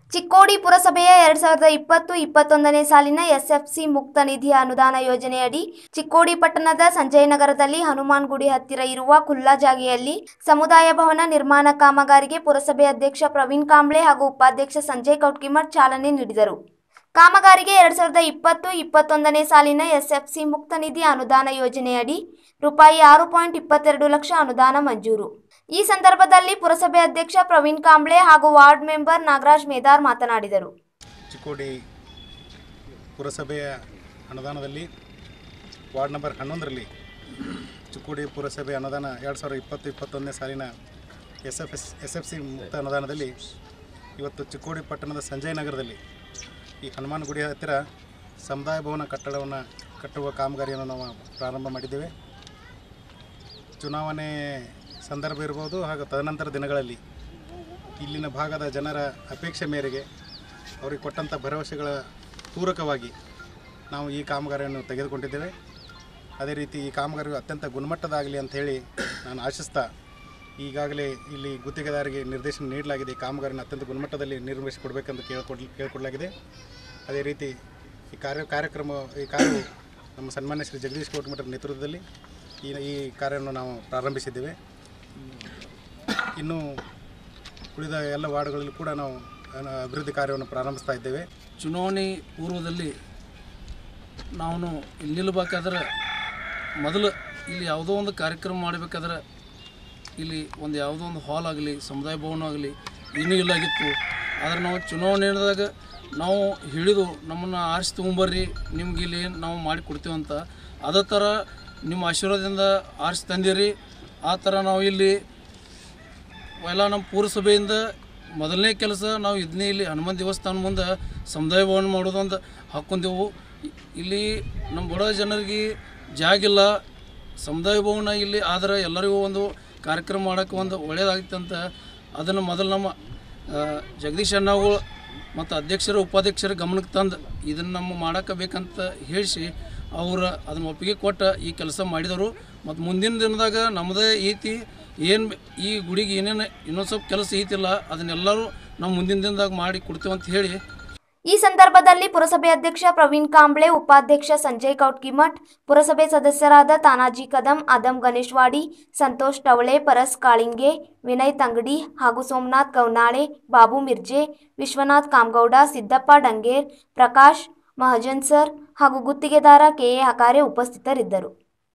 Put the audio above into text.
ಚಿಕ್ಕೋಡಿ ಪುರಸಭೆಯ ಎರಡ್ ಸಾವಿರದ ಇಪ್ಪತ್ತು ಇಪ್ಪತ್ತೊಂದನೇ ಸಾಲಿನ ಎಸ್ಎಫ್ಸಿ ಮುಕ್ತ ನಿಧಿಯ ಅನುದಾನ ಯೋಜನೆಯಡಿ ಚಿಕ್ಕೋಡಿ ಪಟ್ಟಣದ ಸಂಜಯನಗರದಲ್ಲಿ ಹನುಮಾನ್ ಗುಡಿ ಹತ್ತಿರ ಇರುವ ಖುಲ್ಲಾ ಜಾಗೆಯಲ್ಲಿ ಸಮುದಾಯ ಭವನ ನಿರ್ಮಾಣ ಕಾಮಗಾರಿಗೆ ಪುರಸಭೆ ಅಧ್ಯಕ್ಷ ಪ್ರವೀಣ್ ಕಾಂಬ್ಳೆ ಹಾಗೂ ಉಪಾಧ್ಯಕ್ಷ ಸಂಜಯ್ ಕೌಟ್ಕಿಮಠ್ ಚಾಲನೆ ನೀಡಿದರು ಕಾಮಗಾರಿಗೆ ಎರಡ್ ಸಾವಿರದ ಇಪ್ಪತ್ತು ಇಪ್ಪತ್ತೊಂದನೇ ಸಾಲಿನ ಎಸ್ಎಫ್ಸಿ ಮುಕ್ತ ನಿಧಿ ಅನುದಾನ ಯೋಜನೆಯಡಿ ರೂಪಾಯಿ ಆರು ಪಾಯಿಂಟ್ ಇಪ್ಪತ್ತೆರಡು ಲಕ್ಷ ಅನುದಾನ ಮಂಜೂರು ಈ ಸಂದರ್ಭದಲ್ಲಿ ಪುರಸಭೆ ಅಧ್ಯಕ್ಷ ಪ್ರವೀಣ್ ಕಾಂಬ್ಳೆ ಹಾಗೂ ವಾರ್ಡ್ ಮೆಂಬರ್ ನಾಗರಾಜ್ ಮೇದಾರ್ ಮಾತನಾಡಿದರು ಚಿಕ್ಕೋಡಿ ಪುರಸಭೆಯ ಅನುದಾನದಲ್ಲಿ ವಾರ್ಡ್ ನಂಬರ್ ಹನ್ನೊಂದರಲ್ಲಿ ಚಿಕ್ಕೋಡಿ ಪುರಸಭೆ ಅನುದಾನ ಎರಡು ಸಾವಿರದ ಇಪ್ಪತ್ತು ಇಪ್ಪತ್ತೊಂದನೇ ಸಾಲಿನ S F S S F C ಮುಕ್ತ ಅನುದಾನದಲ್ಲಿ ಇವತ್ತು ಚಿಕ್ಕೋಡಿ ಪಟ್ಟಣದ ಸಂಜಯ್ ನಗರದಲ್ಲಿ ಈ ಹನುಮಾನ್ ಗುಡಿ ಹತ್ತಿರ ಸಮುದಾಯ ಭವನ ಕಟ್ಟಡವನ್ನು ಕಟ್ಟುವ ಕಾಮಗಾರಿಯನ್ನು ನಾವು ಪ್ರಾರಂಭ ಮಾಡಿದ್ದೇವೆ ಚುನಾವಣೆ ಸಂದರ್ಭ ಇರ್ಬೋದು ಹಾಗೂ ತದನಂತರ ದಿನಗಳಲ್ಲಿ ಇಲ್ಲಿನ ಭಾಗದ ಜನರ ಅಪೇಕ್ಷೆ ಮೇರೆಗೆ ಅವರಿಗೆ ಕೊಟ್ಟಂಥ ಭರವಸೆಗಳ ಪೂರಕವಾಗಿ ನಾವು ಈ ಕಾಮಗಾರಿಯನ್ನು ತೆಗೆದುಕೊಂಡಿದ್ದೇವೆ ಅದೇ ರೀತಿ ಈ ಕಾಮಗಾರಿ ಅತ್ಯಂತ ಗುಣಮಟ್ಟದಾಗಲಿ ಅಂತ ಹೇಳಿ ನಾನು ಆಶಿಸ್ತಾ ಈಗಾಗಲೇ ಇಲ್ಲಿ ಗುತ್ತಿಗೆದಾರರಿಗೆ ನಿರ್ದೇಶನ ನೀಡಲಾಗಿದೆ ಈ ಕಾಮಗಾರಿನ ಅತ್ಯಂತ ಗುಣಮಟ್ಟದಲ್ಲಿ ನಿರ್ವಹಿಸಿಕೊಡ್ಬೇಕೆಂದು ಕೇಳ್ಕೊಡ್ ಕೇಳ್ಕೊಡಲಾಗಿದೆ ಅದೇ ರೀತಿ ಈ ಕಾರ್ಯ ಕಾರ್ಯಕ್ರಮ ಈ ಕಾರ್ಯವು ನಮ್ಮ ಸನ್ಮಾನ್ಯ ಶ್ರೀ ಜಗದೀಶ್ ಕೋಟ್ಮಠರ ನೇತೃತ್ವದಲ್ಲಿ ಈ ಈ ಕಾರ್ಯವನ್ನು ನಾವು ಪ್ರಾರಂಭಿಸಿದ್ದೇವೆ ಇನ್ನು ಉಳಿದ ಎಲ್ಲ ವಾರ್ಡ್ಗಳಲ್ಲಿ ಕೂಡ ನಾವು ಅನ- ಅಭಿವೃದ್ಧಿ ಕಾರ್ಯವನ್ನು ಪ್ರಾರಂಭಿಸ್ತಾ ಇದ್ದೇವೆ ಚುನಾವಣೆ ಪೂರ್ವದಲ್ಲಿ ನಾವು ಇಲ್ಲಿ ನಿಲ್ಲಬೇಕಾದ್ರೆ ಮೊದಲು ಇಲ್ಲಿ ಯಾವುದೋ ಒಂದು ಕಾರ್ಯಕ್ರಮ ಮಾಡಬೇಕಾದ್ರೆ ಇಲ್ಲಿ ಒಂದು ಯಾವುದೋ ಒಂದು ಹಾಲ್ ಆಗಲಿ ಸಮುದಾಯ ಭವನ ಆಗಲಿ ಏನೂ ಇಲ್ಲಾಗಿತ್ತು ಆದರೆ ನಾವು ಚುನಾವಣೆ ನಡೆದಾಗ ನಾವು ಹಿಡಿದು ನಮ್ಮನ್ನು ಆರಿಸಿ ತೊಗೊಂಬರ್ರಿ ನಿಮ್ಗೆ ಇಲ್ಲಿ ನಾವು ಮಾಡಿ ಕೊಡ್ತೀವಿ ಅಂತ ಅದೇ ಥರ ನಿಮ್ಮ ಆಶೀರ್ವಾದದಿಂದ ಆರಿಸಿ ತಂದಿರಿ ಆ ಥರ ನಾವು ಇಲ್ಲಿ ಎಲ್ಲ ನಮ್ಮ ಪುರಸಭೆಯಿಂದ ಮೊದಲನೇ ಕೆಲಸ ನಾವು ಇದನ್ನೇ ಇಲ್ಲಿ ಹನುಮಾನ್ ದೇವಸ್ಥಾನ ಮುಂದೆ ಸಮುದಾಯ ಭವನ ಮಾಡೋದೊಂದು ಹಾಕ್ಕೊಂಡೆವು ಇ- ಇಲ್ಲಿ ನಮ್ಮ ಬಡ ಜನರಿಗೆ ಜಾಗಿಲ್ಲ ಸಮುದಾಯ ಭವನ ಇಲ್ಲಿ ಆದರೆ ಎಲ್ಲರಿಗೂ ಒಂದು ಕಾರ್ಯಕ್ರಮ ಮಾಡೋಕ್ಕೆ ಒಂದು ಒಳ್ಳೆಯದಾಗಿತ್ತು ಅಂತ ಅದನ್ನು ಮೊದಲು ನಮ್ಮ ಆ, ಜಗದೀಶ್ ಅಣ್ಣಗಳು ಮತ್ತು ಅಧ್ಯಕ್ಷರು ಉಪಾಧ್ಯಕ್ಷರ ಗಮನಕ್ಕೆ ತಂದು ಇದನ್ನು ನಮ್ಮ ಮಾಡೋಕೆ ಬೇಕಂತ ಹೇಳಿಸಿ ಅವರು ಅದನ್ನು ಒಪ್ಪಿಗೆ ಕೊಟ್ಟು ಈ ಕೆಲಸ ಮಾಡಿದರು ಮತ್ತು ಮುಂದಿನ ದಿನದಾಗ ನಮ್ಮದೇ ಐತಿ ಏನು ಈ ಗುಡಿಗೆ ಏನೇನು ಇನ್ನೊಂದು ಸ್ವಲ್ಪ ಕೆಲಸ ಐತಿಲ್ಲ ಅದನ್ನೆಲ್ಲರೂ ನಾವು ಮುಂದಿನ ದಿನದಾಗ ಮಾಡಿ ಕೊಡ್ತೇವೆ ಅಂತ ಹೇಳಿ ಈ ಸಂದರ್ಭದಲ್ಲಿ ಪುರಸಭೆ ಅಧ್ಯಕ್ಷ ಪ್ರವೀಣ್ ಕಾಂಬ್ಳೆ ಉಪಾಧ್ಯಕ್ಷ ಸಂಜಯ್ ಕೌಟ್ಕಿಮಠ್ ಪುರಸಭೆ ಸದಸ್ಯರಾದ ತಾನಾಜಿ ಕದಂ ಅದಂ ಗಣೇಶ್ವಾಡಿ ಸಂತೋಷ್ ಟವಳೆ ಪರಸ್ ಕಾಳಿಂಗೆ ವಿನಯ್ ತಂಗಡಿ ಹಾಗೂ ಸೋಮನಾಥ್ ಗೌನಾಳೆ ಬಾಬು ಮಿರ್ಜೆ ವಿಶ್ವನಾಥ್ ಕಾಮಗೌಡ ಸಿದ್ದಪ್ಪ ಡಂಗೇರ್ ಪ್ರಕಾಶ್ ಮಹಜನ್ ಸರ್ ಹಾಗೂ ಗುತ್ತಿಗೆದಾರ ಕೆಎ ಹಕಾರೆ ಉಪಸ್ಥಿತರಿದ್ದರು